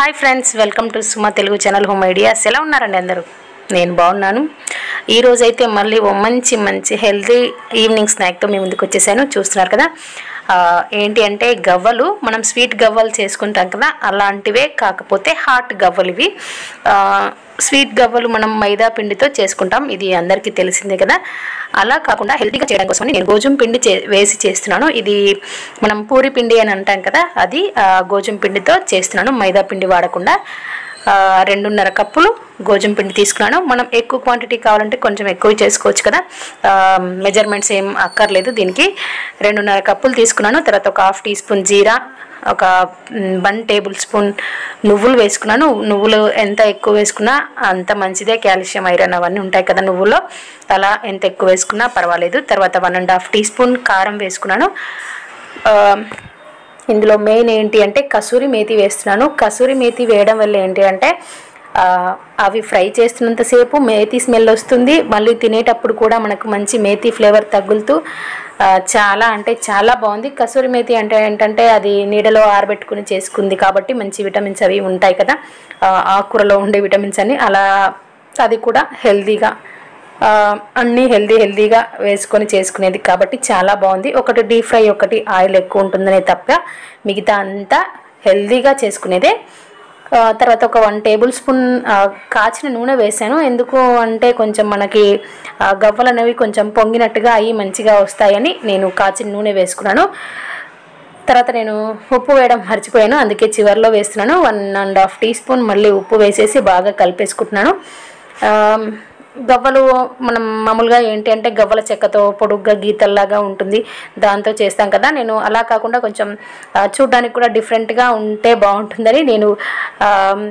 hi friends welcome to Suma Telugu channel home ideas ఎలా ఉన్నారండి అందరూ నేను బాగున్నాను ఈ రోజైతే మళ్ళీ ఓ మంచి మంచి హెల్తీ ఈవినింగ్ స్నాక్తో మీ ముందుకు వచ్చేసాను చూస్తున్నారు కదా ఆ, ఏంటి అంటే గవ్వలు మనం స్వీట్ గవ్వలు చేసుకుంటాం కదా అలాంటివే కాకపోతే హాట్ గవ్వలు ఇవి ఆ, స్వీట్ గవ్వలు మనం మైదా పిండితో చేసుకుంటాం ఇది అందరికీ తెలిసిందే కదా అలా కాకుండా హెల్తీగా చేయడం కోసం నేను గోధుమ పిండి చే వేసి చేస్తున్నాను ఇది మనం పూరి పిండి అని అంటాం కదా అది ఆ, గోధుమ పిండితో చేస్తున్నాను మైదా పిండి వాడకుండా ఆ, రెండున్నర కప్పులు గోధుమ పిండి తీసుకున్నాను మనం ఎక్కువ క్వాంటిటీ కావాలంటే కొంచెం ఎక్కువ చేసుకోవచ్చు కదా మెజర్మెంట్స్ ఏం అక్కర్లేదు దీనికి రెండున్నర కప్పులు తీసుకున్నాను తర్వాత ఒక హాఫ్ టీ స్పూన్ జీరా ఒక మ్, వన్ టేబుల్ స్పూన్ నువ్వులు వేసుకున్నాను నువ్వులు ఎంత ఎక్కువ వేసుకున్నా అంత మంచిదే కాల్షియం ఐరన్ అవన్నీ ఉంటాయి కదా నువ్వులో అలా ఎంత ఎక్కువ వేసుకున్నా పర్వాలేదు తర్వాత one and half teaspoon కారం వేసుకున్నాను ఆ, ఇందులో మెయిన్ ఏంటి అంటే కసూరి మేతి వేస్తున్నాను కసూరి మేతి వేయడం వల్ల ఏంటి అంటే ఆ, అవి ఫ్రై చేస్తున్నంతసేపు మేతి స్మెల్ వస్తుంది మళ్ళీ తినేటప్పుడు కూడా మనకు మంచి మేతి ఫ్లేవర్ తగులుతూ ఆ, చాలా అంటే చాలా బాగుంది కసూరి మేతి అంటే ఏంటంటే అది నీడలో ఆరబెట్టుకుని చేసుకుంది కాబట్టి మంచి విటమిన్స్ అవి ఉంటాయి కదా ఆ, ఆకుకూరలో ఉండే విటమిన్స్ అని అలా అది కూడా హెల్తీగా ఆ, అన్నీ హెల్దీ హెల్దీగా వేసుకొని చేసుకునేది కాబట్టి చాలా బాగుంది ఒకటి డీప్ ఫ్రై ఒకటి ఆయిల్ ఎక్కువ ఉంటుందనే తప్ప మిగతా అంతా హెల్దీగా చేసుకునేదే ఆ, తర్వాత ఒక వన్ టేబుల్ స్పూన్ ఆ, కాచిన నూనె వేసాను ఎందుకు అంటే కొంచెం మనకి ఆ, గవ్వలు అనేవి కొంచెం పొంగినట్టుగా అవి మంచిగా వస్తాయని నేను కాచిన నూనె వేసుకున్నాను తర్వాత నేను ఉప్పు వేయడం మర్చిపోయాను అందుకే చివరిలో వేస్తున్నాను one and half teaspoon మళ్ళీ ఉప్పు వేసేసి బాగా కలిపేసుకుంటున్నాను ఆ, గవ్వలు మనం మామూలుగా ఏంటి అంటే గవ్వల చెక్కతో పొడుగ్గా గీతల్లాగా ఉంటుంది దాంతో చేస్తాం కదా నేను అలా కాకుండా కొంచెం ఆ, చూడ్డానికి కూడా డిఫరెంట్గా ఉంటే బాగుంటుందని నేను ఆ,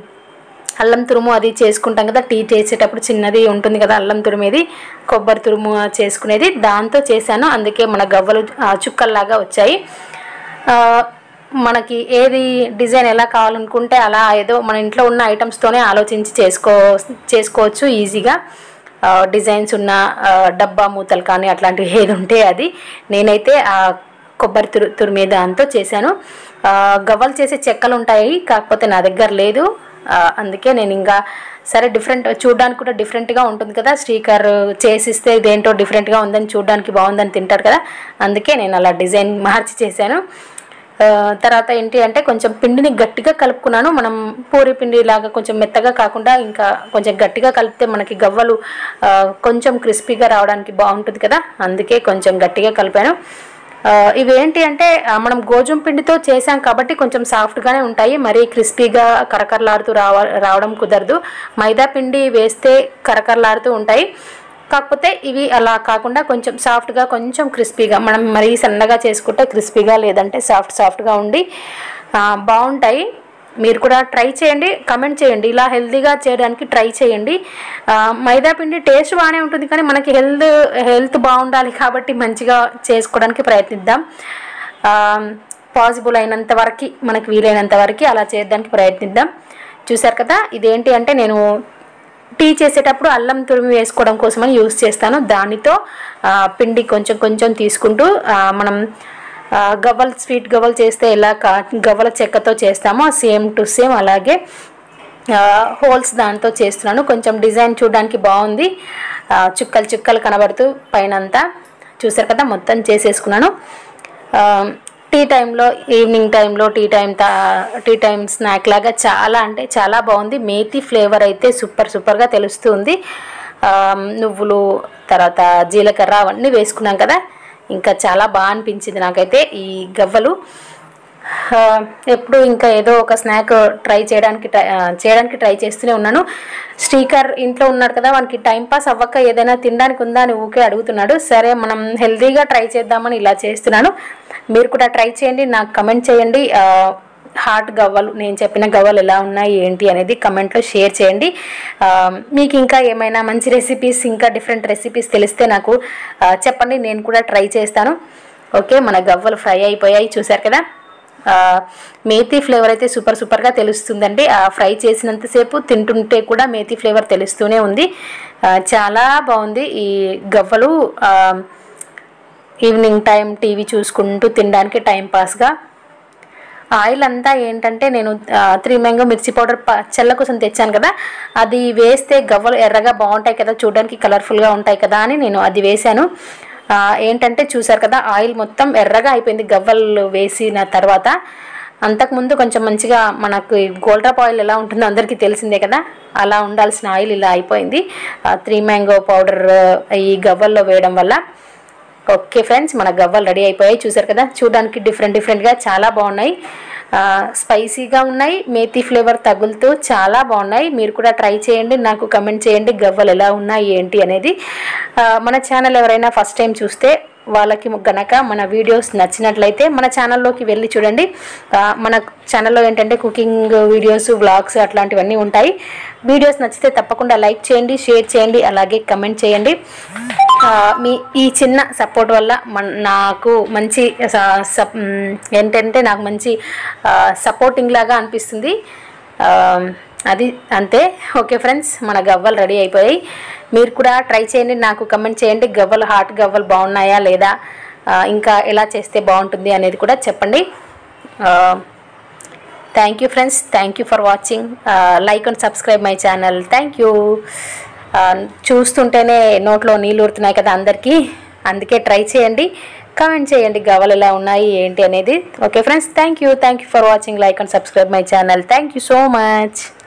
అల్లం తురుము అది చేసుకుంటాం కదా టీ చేసేటప్పుడు చిన్నది ఉంటుంది కదా అల్లం తురుమేది కొబ్బరి తురుము చేసుకునేది దాంతో చేశాను అందుకే మన గవ్వలు ఆ, చుక్కల్లాగా వచ్చాయి ఆ, మనకి ఏది డిజైన్ ఎలా కావాలనుకుంటే అలా ఏదో మన ఇంట్లో ఉన్న ఐటమ్స్తోనే ఆలోచించి చేసుకో చేసుకోవచ్చు ఈజీగా ఆ, డిజైన్స్ ఉన్న ఆ, డబ్బా మూతలు కానీ అట్లాంటివి ఏది ఉంటే అది నేనైతే ఆ కొబ్బరి తురు తురిమే దాంతో చేశాను ఆ, గవ్వలు చేసే చెక్కలు ఉంటాయి కాకపోతే నా దగ్గర లేదు ఆ, అందుకే నేను ఇంకా సరే డిఫరెంట్ చూడడానికి కూడా డిఫరెంట్గా ఉంటుంది కదా శ్రీకర్ చేసిస్తే ఇదేంటో డిఫరెంట్గా ఉందని చూడడానికి బాగుందని తింటారు కదా అందుకే నేను అలా డిజైన్ మార్చి చేశాను ఆ, తర్వాత ఏంటి అంటే కొంచెం పిండిని గట్టిగా కలుపుకున్నాను మనం పూరి పిండి లాగా కొంచెం మెత్తగా కాకుండా ఇంకా కొంచెం గట్టిగా కలిపితే మనకి గవ్వలు ఆ, కొంచెం క్రిస్పీగా రావడానికి బాగుంటుంది కదా అందుకే కొంచెం గట్టిగా కలిపాను ఆ, ఇవేంటి అంటే ఆ, మనం గోధుమ పిండితో చేసాం కాబట్టి కొంచెం సాఫ్ట్గానే ఉంటాయి మరీ క్రిస్పీగా కరకరలాడుతూ రావ రావడం కుదరదు మైదా పిండి వేస్తే కరకరలాడుతూ ఉంటాయి కాకపోతే ఇవి అలా కాకుండా కొంచెం సాఫ్ట్గా కొంచెం క్రిస్పీగా మనం మరీ సన్నగా చేసుకుంటే క్రిస్పీగా లేదంటే సాఫ్ట్ సాఫ్ట్గా ఉండి ఆ, బాగుంటాయి మీరు కూడా ట్రై చేయండి కమెంట్ చేయండి ఇలా హెల్తీగా చేయడానికి ట్రై చేయండి ఆ, మైదా పిండి టేస్ట్ బాగానే ఉంటుంది కానీ మనకి హెల్త్ హెల్త్ బాగుండాలి కాబట్టి మంచిగా చేసుకోవడానికి ప్రయత్నిద్దాం పాసిబుల్ అయినంత వరకు మనకి వీలైనంత వరకు అలా చేయడానికి ప్రయత్నిద్దాం చూసారు కదా ఇదేంటి అంటే నేను టీ చేసేటప్పుడు అల్లం తురిమి వేసుకోవడం కోసమని యూస్ చేస్తాను దానితో ఆ, పిండి కొంచెం కొంచెం తీసుకుంటూ ఆ, మనం ఆ, గవ్వలు స్వీట్ గవ్వలు చేస్తే ఎలా కా గవ్వల చెక్కతో చేస్తామో సేమ్ టు సేమ్ అలాగే ఆ, హోల్స్ దాంతో చేస్తున్నాను కొంచెం డిజైన్ చూడడానికి బాగుంది ఆ, చుక్కలు చుక్కలు కనబడుతూ పైన అంతా చూసారు కదా మొత్తం చేసేసుకున్నాను ఆ, టీ టైంలో ఈవినింగ్ టైంలో టీ టైం తా టీ టైం స్నాక్ లాగా చాలా అంటే చాలా బాగుంది మేతి ఫ్లేవర్ అయితే సూపర్ సూపర్గా తెలుస్తుంది ఆ, నువ్వులు తర్వాత జీలకర్ర అవన్నీ వేసుకున్నాం కదా ఇంకా చాలా బాగా అనిపించింది నాకైతే ఈ గవ్వలు ఆ, ఎప్పుడు ఇంకా ఏదో ఒక స్నాక్ ట్రై చేయడానికి ట్రై ఆ, చేయడానికి ట్రై చేస్తూనే ఉన్నాను శ్రీకర్ ఇంట్లో ఉన్నాడు కదా వానికి టైం పాస్ అవ్వక ఏదైనా తినడానికి ఉందా అని ఊకే అడుగుతున్నాడు సరే మనం హెల్తీగా ట్రై చేద్దామని ఇలా చేస్తున్నాను మీరు కూడా ట్రై చేయండి నాకు కమెంట్ చేయండి ఆ, హాట్ గవ్వలు నేను చెప్పిన గవ్వలు ఎలా ఉన్నాయి ఏంటి అనేది కమెంట్లో షేర్ చేయండి ఆ, మీకు ఇంకా ఏమైనా మంచి రెసిపీస్ ఇంకా డిఫరెంట్ రెసిపీస్ తెలిస్తే నాకు ఆ, చెప్పండి నేను కూడా ట్రై చేస్తాను ఓకే మన గవ్వలు ఫ్రై అయిపోయాయి చూసారు కదా ఆ, మేతి ఫ్లేవర్ అయితే సూపర్ సూపర్గా తెలుస్తుందండి ఆ ఫ్రై చేసినంతసేపు తింటుంటే కూడా మేతి ఫ్లేవర్ తెలుస్తూనే ఉంది ఆ, చాలా బాగుంది ఈ గవ్వలు ఆ, ఈవినింగ్ టైం టీవీ చూసుకుంటూ తినడానికి టైం పాస్గా ఆయిల్ అంతా ఏంటంటే నేను త్రీ మ్యాంగో మిర్చి పౌడర్ చెల్ల కోసం తెచ్చాను కదా అది వేస్తే గవ్వలు ఎర్రగా బాగుంటాయి కదా చూడడానికి కలర్ఫుల్గా ఉంటాయి కదా అని నేను అది వేశాను ఆ, ఏంటంటే చూసారు కదా ఆయిల్ మొత్తం ఎర్రగా అయిపోయింది గవ్వలు వేసిన తర్వాత అంతకుముందు కొంచెం మంచిగా మనకు గోల్డ్రప్ ఆయిల్ ఎలా ఉంటుందో అందరికీ తెలిసిందే కదా అలా ఉండాల్సిన ఆయిల్ ఇలా అయిపోయింది త్రీ మ్యాంగో పౌడర్ ఈ గవ్వల్లో వేయడం వల్ల ఓకే ఫ్రెండ్స్ మన గవ్వలు రెడీ అయిపోయాయి చూసారు కదా చూడడానికి డిఫరెంట్ డిఫరెంట్గా చాలా బాగున్నాయి ఆ, స్పైసీగా ఉన్నాయి మేతి ఫ్లేవర్ తగులుతూ చాలా బాగున్నాయి మీరు కూడా ట్రై చేయండి నాకు కమెంట్ చేయండి గవ్వలు ఎలా ఉన్నాయి ఏంటి అనేది ఆ, మన ఛానల్ ఎవరైనా ఫస్ట్ టైం చూస్తే వాళ్ళకి గనక మన వీడియోస్ నచ్చినట్లయితే మన ఛానల్లోకి వెళ్ళి చూడండి ఆ, మన ఛానల్లో ఏంటంటే కుకింగ్ వీడియోస్ వ్లాగ్స్ అట్లాంటివన్నీ ఉంటాయి వీడియోస్ నచ్చితే తప్పకుండా లైక్ చేయండి షేర్ చేయండి అలాగే కమెంట్ చేయండి ఆ, మీ ఈ చిన్న సపోర్ట్ వల్ల మన నాకు మంచి స- సప్- మ్, ఏంటంటే నాకు మంచి సపోర్టింగ్ లాగా అనిపిస్తుంది ఆ, అది అంతే ఓకే ఫ్రెండ్స్ మన గవ్వలు రెడీ అయిపోయాయి మీరు కూడా ట్రై చేయండి నాకు కమెంట్ చేయండి గవ్వలు హాట్ గవ్వలు బాగున్నాయా లేదా ఆ, ఇంకా ఎలా చేస్తే బాగుంటుంది అనేది కూడా చెప్పండి thank you friends thank you for watching like and subscribe my channel thank you చూస్తుంటేనే నోట్లో నీళ్ళు ఊరుతున్నాయి కదా అందరికీ అందుకే ట్రై చేయండి కామెంట్ చేయండి గవ్వలు ఎలా ఉన్నాయి ఏంటి అనేది okay friends thank you thank you for watching like and subscribe my channel thank you so much